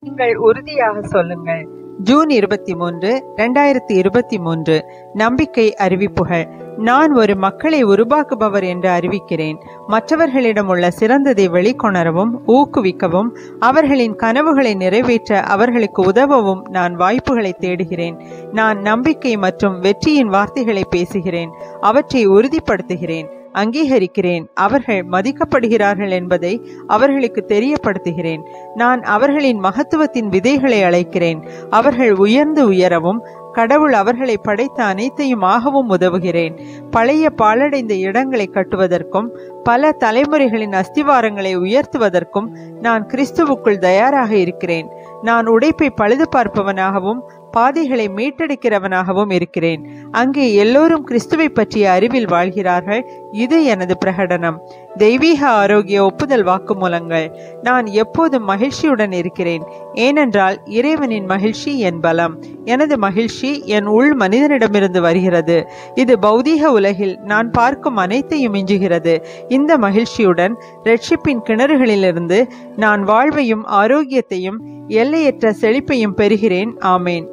நீங்கள் உறுதியாக சொல்லுங்கள் ஜூன் இருபத்தி மூன்று இரண்டாயிரத்தி இருபத்தி மூன்று நம்பிக்கை அறிவிப்புகள் நான் ஒரு மக்களை உருவாக்குபவர் என்று அறிவிக்கிறேன் மற்றவர்களிடம் உள்ள சிறந்ததை வெளிக்கொணரவும் ஊக்குவிக்கவும் அவர்களின் கனவுகளை நிறைவேற்ற அவர்களுக்கு உதவவும் நான் வாய்ப்புகளை தேடுகிறேன் நான் நம்பிக்கை மற்றும் வெற்றியின் வார்த்தைகளை பேசுகிறேன் அவற்றை உறுதிப்படுத்துகிறேன் அங்கீகரிக்கிறேன் அவர்கள் மதிக்கப்படுகிறார்கள் என்பதை அவர்களுக்கு தெரியப்படுத்துகிறேன் நான் அவர்களின் மகத்துவத்தின் விதைகளை அழைக்கிறேன் அவர்கள் உயர்ந்து உயரவும் கடவுள் அவர்களை படைத்த அனைத்தையும் ஆகவும் உதவுகிறேன் பழைய பாழடைந்த இடங்களை கட்டுவதற்கும் பல தலைமுறைகளின் அஸ்திவாரங்களை உயர்த்துவதற்கும் நான் கிறிஸ்துவுக்குள் தயாராக இருக்கிறேன் நான் உடைப்பை பழுது பார்ப்பவனாகவும் பாதைகளை மீட்டெடுக்கிறவனாகவும் இருக்கிறேன் அங்கே எல்லோரும் கிறிஸ்துவை பற்றிய அறிவில் வாழ்கிறார்கள் இது எனது பிரகடனம் தெய்வீக ஆரோக்கிய ஒப்புதல் வாக்குமூலங்கள் நான் எப்போதும் மகிழ்ச்சியுடன் இருக்கிறேன் ஏனென்றால் இறைவனின் மகிழ்ச்சி என் பலம் எனது மகிழ்ச்சி என் உள் மனிதனிடமிருந்து வருகிறது இது பௌதீக உலகில் நான் பார்க்கும் அனைத்தையும் மிஞ்சுகிறது இந்த மகிழ்ச்சியுடன் ரட்சிப்பின் கிணறுகளிலிருந்து நான் வாழ்வையும் ஆரோக்கியத்தையும் எல்லையற்ற செழிப்பையும் பெறுகிறேன் ஆமேன்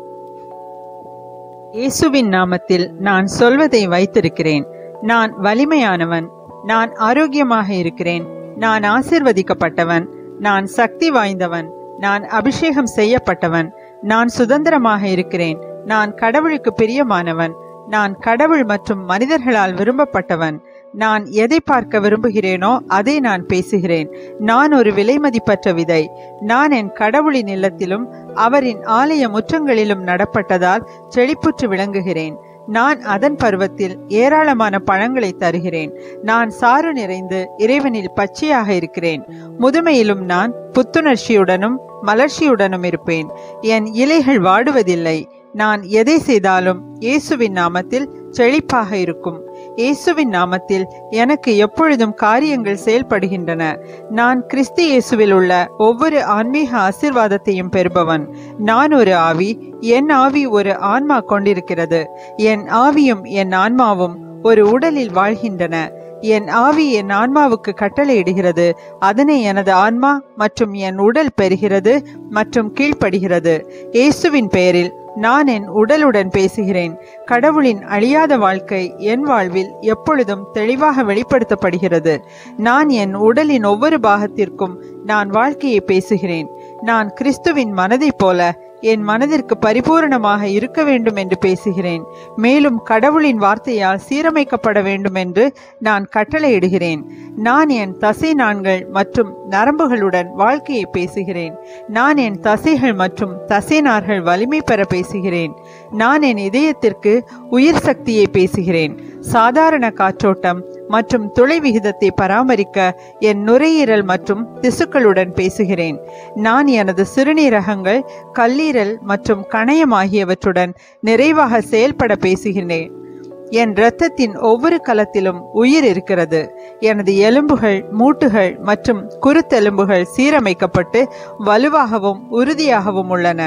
இயேசுவின் நாமத்தில் நான் சொல்வதை வைத்திருக்கிறேன் நான் வலிமையானவன் நான் ஆரோக்கியமாக இருக்கிறேன் நான் ஆசிர்வதிக்கப்பட்டவன் நான் சக்தி வாய்ந்தவன் நான் அபிஷேகம் செய்யப்பட்டவன் நான் சுதந்திரமாக இருக்கிறேன் நான் கடவுளுக்கு பிரியமானவன் நான் கடவுள் மற்றும் மனிதர்களால் விரும்பப்பட்டவன் நான் எதை பார்க்க விரும்புகிறேனோ அதை நான் பேசுகிறேன் நான் ஒரு விலைமதிப்பற்ற விதை நான் என் கடவுளின் இல்லத்திலும் அவரின் ஆலய முற்றங்களிலும் நடப்பட்டதால் செழிப்புற்று விளங்குகிறேன் நான் அதன் பருவத்தில் ஏராளமான பழங்களை தருகிறேன் நான் சாறு நிறைந்து இறைவனில் பச்சையாக இருக்கிறேன் முதுமையிலும் நான் புத்துணர்ச்சியுடனும் மலர்ச்சியுடனும் இருப்பேன் என் இலைகள் வாடுவதில்லை நான் எதை செய்தாலும் இயேசுவின் நாமத்தில் செழிப்பாக இருக்கும் இயேசுவின் நாமத்தில் எனக்கு எப்பொழுதும் காரியங்கள் செயல்படுகின்றன நான் கிறிஸ்து இயேசுவில் உள்ள ஒவ்வொரு ஆன்மீக ஆசிர்வாதத்தையும் பெறுபவன் நான் ஒரு ஆவி என் ஆவி ஒரு ஆன்மா கொண்டிருக்கிறது என் ஆவியும் என் ஆன்மாவும் ஒரு உடலில் வாழ்கின்றன என் ஆவி என் ஆன்மாவுக்கு கட்டளையிடுகிறது அதனை எனது ஆன்மா மற்றும் என் உடல் பெறுகிறது மற்றும் கீழ்ப்படுகிறது இயேசுவின் பெயரில் நான் என் உடலுடன் பேசுகிறேன் கடவுளின் அழியாத வாழ்க்கை என் வாழ்வில் எப்பொழுதும் தெளிவாக வெளிப்படுத்தப்படுகிறது நான் என் உடலின் ஒவ்வொரு பாகத்திற்கும் நான் வாழ்க்கையை பேசுகிறேன் நான் கிறிஸ்துவின் மனதைப் போல என் மனதிற்கு பரிபூரணமாக இருக்க வேண்டும் என்று பேசுகிறேன் மேலும் கடவுளின் வார்த்தையால் சீரமைக்கப்பட வேண்டும் என்று நான் கட்டளையிடுகிறேன் நான் என் தசை நான்கள் மற்றும் நரம்புகளுடன் வாழ்க்கையை பேசுகிறேன் நான் என் தசைகள் மற்றும் தசைநார்கள் வலிமை பெற பேசுகிறேன் நான் என் இதயத்திற்கு உயிர் சக்தியை பேசுகிறேன் சாதாரண காற்றோட்டம் மற்றும் துளை விகிதத்தை பராமரிக்க என் நுரையீரல் மற்றும் திசுக்களுடன் பேசுகிறேன் நான் எனது சிறுநீரகங்கள் கல்லீரல் மற்றும் கணையம் ஆகியவற்றுடன் நிறைவாக செயல்பட பேசுகிறேன் என் இரத்தத்தின் ஒவ்வொரு கலத்திலும் உயிர் இருக்கிறது எனது எலும்புகள் மூட்டுகள் மற்றும் குருத்தெலும்புகள் சீரமைக்கப்பட்டு வலுவாகவும் உறுதியாகவும் உள்ளன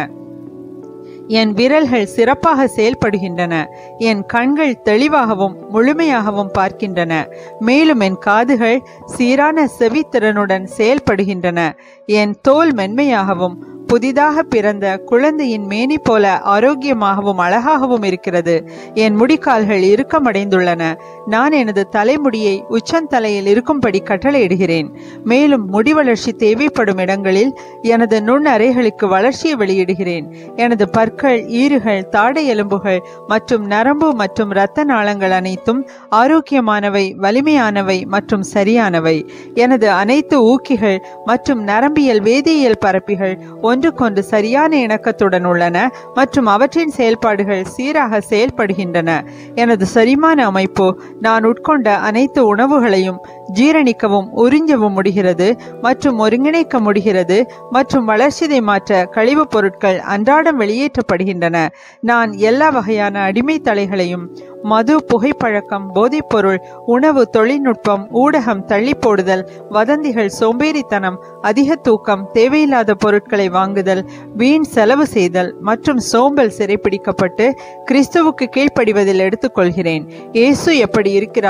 என் விரல்கள் சிறப்பாக செயல்படுகின்றன என் கண்கள் தெளிவாகவும் முழுமையாகவும் பார்க்கின்றன மேலும் என் காதுகள் சீரான செவித்திறனுடன் செயல்படுகின்றன என் தோல் மென்மையாகவும் புதிதாக பிறந்த குழந்தையின் மேனி போல ஆரோக்கியமாகவும் அழகாகவும் இருக்கிறது என் முடிக்கால்கள் இறுக்கமடைந்துள்ளன நான் எனது தலைமுடியை உச்சந்தலையில் இருக்கும்படி கட்டளையிடுகிறேன் மேலும் முடி வளர்ச்சி தேவைப்படும் இடங்களில் எனது நுண் அறைகளுக்கு வளர்ச்சியை வெளியிடுகிறேன் எனது பற்கள் ஈறுகள் தாடை எலும்புகள் மற்றும் நரம்பு மற்றும் இரத்த நாளங்கள் அனைத்தும் ஆரோக்கியமானவை வலிமையானவை மற்றும் சரியானவை எனது அனைத்து ஊக்கிகள் மற்றும் நரம்பியல் வேதியியல் பரப்பிகள் ஒன்றுக்கொன்று சரியான இணக்கத்துடன் உள்ளன மற்றும் அவற்றின் செயல்பாடுகள் சீராக செயல்படுகின்றன எனது செரிமான அமைப்பு நான் உட்கொண்ட அனைத்து உணவுகளையும் ஜீரணிக்கவும் உறிஞ்சவும் முடிகிறது மற்றும் ஒருங்கிணைக்க முடிகிறது மற்றும் வளர்ச்சிதை மாற்ற கழிவுப் பொருட்கள் அன்றாடம் வெளியேற்றப்படுகின்றன நான் எல்லா வகையான அடிமை தலைகளையும் மது புகைப்பழக்கம் போதைப்பொருள் உணவு தொழில்நுட்பம் ஊடகம் தள்ளி போடுதல் வதந்திகள் சோம்பேறித்தனம் அதிக தூக்கம் தேவையில்லாத பொருட்களை வாங்குதல் வீண் செலவு செய்தல் மற்றும் சோம்பல் சிறைப்பிடிக்கப்பட்டு கிறிஸ்துவுக்கு கீழ்ப்படிவதில் எடுத்துக்கொள்கிறேன் இயேசு எப்படி இருக்கிறாரோ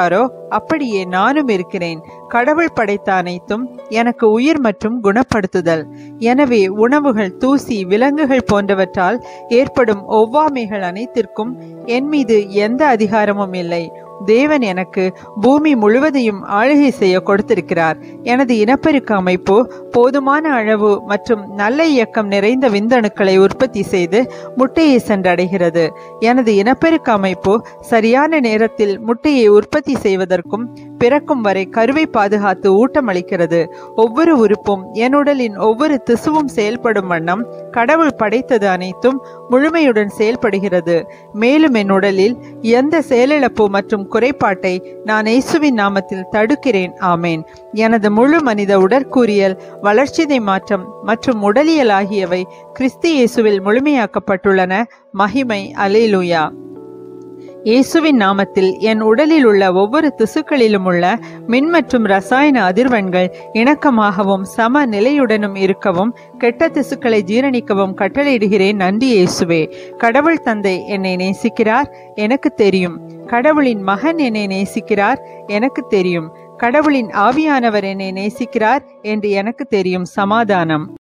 அப்படியே நானும் இருக்கிறேன் கடவுள் படைத்த அனைத்தும் எனக்கு உயிர் மற்றும் குணப்படுத்துதல் எனவே உணவுகள் தூசி விலங்குகள் போன்றவற்றால் ஏற்படும் ஒவ்வாமைகள் அனைத்திற்கும் என் மீது எந்த அதிகாரமும் இல்லை தேவன் எனக்கு பூமி முழுவதையும் ஆளுகை செய்ய கொடுத்திருக்கிறார் எனது இனப்பெருக்க அமைப்பு போதுமான அளவு மற்றும் நல்ல இயக்கம் நிறைந்த விந்தணுக்களை உற்பத்தி செய்து முட்டையை சென்றடைகிறது எனது இனப்பெருக்க அமைப்பு சரியான நேரத்தில் முட்டையை உற்பத்தி செய்வதற்கும் பிறக்கும் வரை கருவை பாதுகாத்து ஊட்டமளிக்கிறது ஒவ்வொரு உறுப்பும் என் உடலின் ஒவ்வொரு திசுவும் செயல்படும் வண்ணம் கடவுள் படைத்தது அனைத்தும் முழுமையுடன் செயல்படுகிறது மேலும் என் உடலில் எந்த செயலிழப்பு மற்றும் குறைபாட்டை நான் இயேசுவின் நாமத்தில் தடுக்கிறேன் ஆமேன் எனது முழு மனித உடற்கூறியல் வளர்ச்சிதை மாற்றம் மற்றும் உடலியல் ஆகியவை கிறிஸ்து இயேசுவில் முழுமையாக்கப்பட்டுள்ளன மகிமை அலேலுயா இயேசுவின் நாமத்தில் என் உடலில் உள்ள ஒவ்வொரு திசுக்களிலும் உள்ள மின் மற்றும் ரசாயன அதிர்வெண்கள் இணக்கமாகவும் சம நிலையுடனும் இருக்கவும் கெட்ட திசுக்களை ஜீரணிக்கவும் கட்டளையிடுகிறேன் நன்றி இயேசுவே கடவுள் தந்தை என்னை நேசிக்கிறார் எனக்கு தெரியும் கடவுளின் மகன் என்னை நேசிக்கிறார் எனக்கு தெரியும் கடவுளின் ஆவியானவர் என்னை நேசிக்கிறார் என்று எனக்கு தெரியும் சமாதானம்